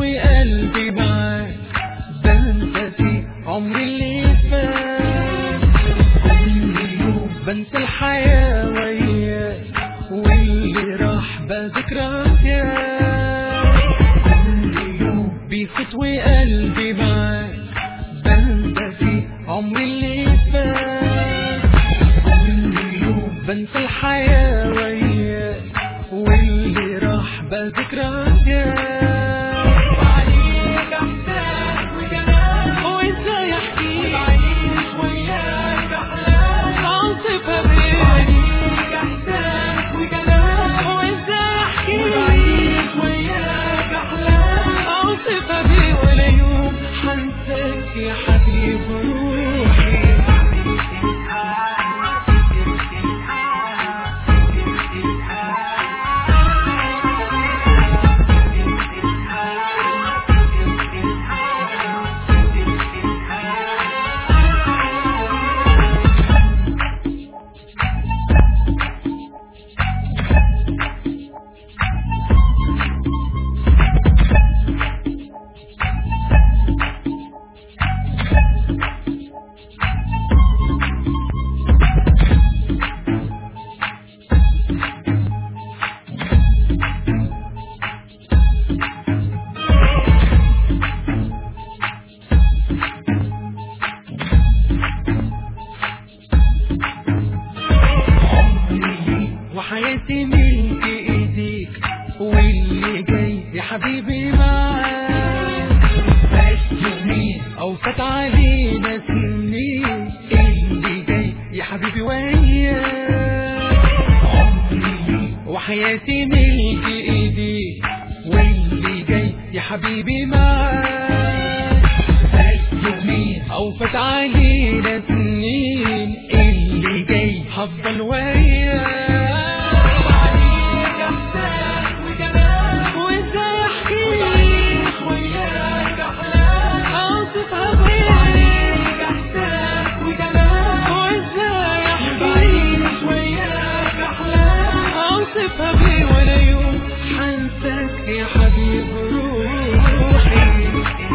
وقلبي معاك بنسى في عمري اللي فات كل يوم بنسى الحياة وياك واللي راح بذكريات كل يوم بيفوت وقلبي معاك بنسى في عمري اللي فات كل يوم بنسى الحياة وياك واللي راح بذكريات وعليك احساس وجمال وازاي احكي بعيش وياك احلام اوصفها بيه وعليك احساس وجمال وازاي احكي بعيش وياك احلام اوصفها بيه ولا يوم حنساك يا حبيب روحي وحياتي ملك ايديك واللي جاي يا حبيبي معاك بقاش يومين او فات علينا سنين اللي جاي يا حبيبي وياك عمري وحياتي ملك ايديك واللي جاي يا حبيبي معاك بقاش يومين او فات علينا سنين اللي جاي هفضل وياك وعليك احساس وجمال وازاي احكي بعيش وياك احلام اوصفها بيه وعليك احساس وجمال وازاي احكي بعيش وياك احلام اوصفها بيه ولا يوم حنساك يا حبيب روحي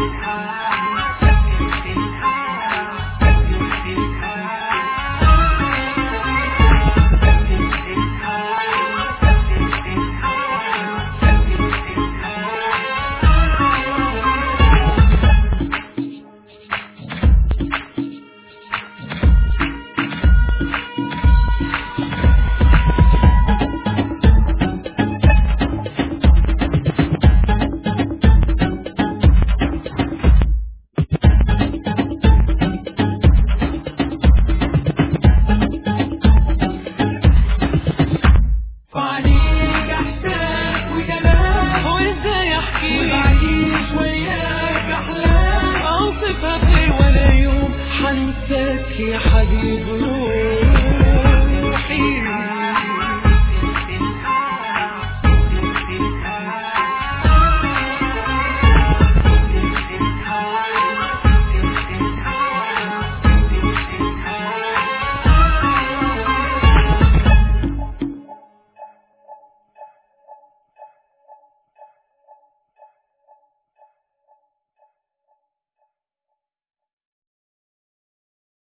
وعليك احساس وجمال وازاي احكي بعيش وياك احلام اوصفها بيه ولا يوم حنساك يا حبيب